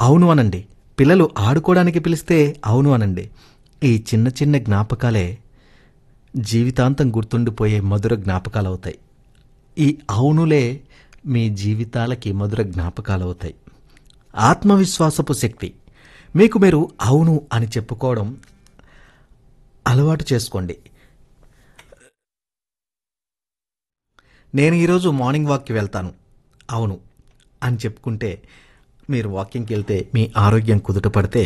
అవును అనండి పిల్లలు ఆడుకోవడానికి పిలిస్తే అవును అనండి ఈ చిన్న చిన్న జ్ఞాపకాలే జీవితాంతం గుర్తుండిపోయే మధుర జ్ఞాపకాలు అవుతాయి ఈ అవునులే మీ జీవితాలకి మధుర జ్ఞాపకాలు అవుతాయి ఆత్మవిశ్వాసపు శక్తి మీకు మీరు అవును అని చెప్పుకోవడం అలవాటు చేసుకోండి నేను ఈరోజు మార్నింగ్ వాక్కి వెళ్తాను అవును అని చెప్పుకుంటే మీరు వాకింగ్కి వెళ్తే మీ ఆరోగ్యం కుదుట పడితే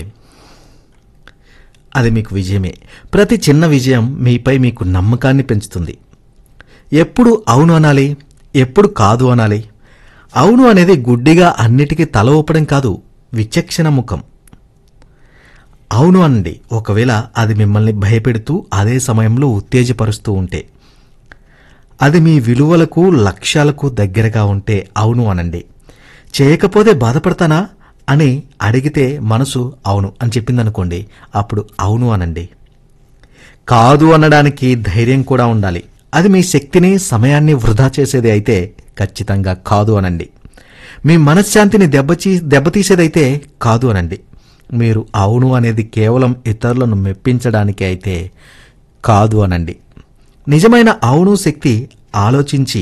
అది మీకు విజయమే ప్రతి చిన్న విజయం మీపై మీకు నమ్మకాన్ని పెంచుతుంది ఎప్పుడు అవును అనాలి ఎప్పుడు కాదు అనాలి అవును అనేది గుడ్డిగా అన్నిటికీ తల ఊపడం కాదు విచక్షణ ముఖం అవును అనండి ఒకవేళ అది మిమ్మల్ని భయపెడుతూ అదే సమయంలో ఉత్తేజపరుస్తూ ఉంటే అది మీ విలువలకు లక్ష్యాలకు దగ్గరగా ఉంటే అవును అనండి చేయకపోతే బాధపడతానా అని అడిగితే మనసు అవును అని చెప్పిందనుకోండి అప్పుడు అవును అనండి కాదు అనడానికి ధైర్యం కూడా ఉండాలి అది మీ శక్తిని సమయాన్ని వృధా చేసేది అయితే ఖచ్చితంగా కాదు అనండి మీ మనశ్శాంతిని దెబ్బతీ దెబ్బతీసేదైతే కాదు అనండి మీరు అవును అనేది కేవలం ఇతరులను మెప్పించడానికి అయితే కాదు అనండి నిజమైన అవును శక్తి ఆలోచించి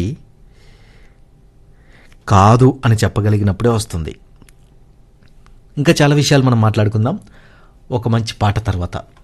కాదు అని చెప్పగలిగినప్పుడే వస్తుంది ఇంకా చాలా విషయాలు మనం మాట్లాడుకుందాం ఒక మంచి పాట తర్వాత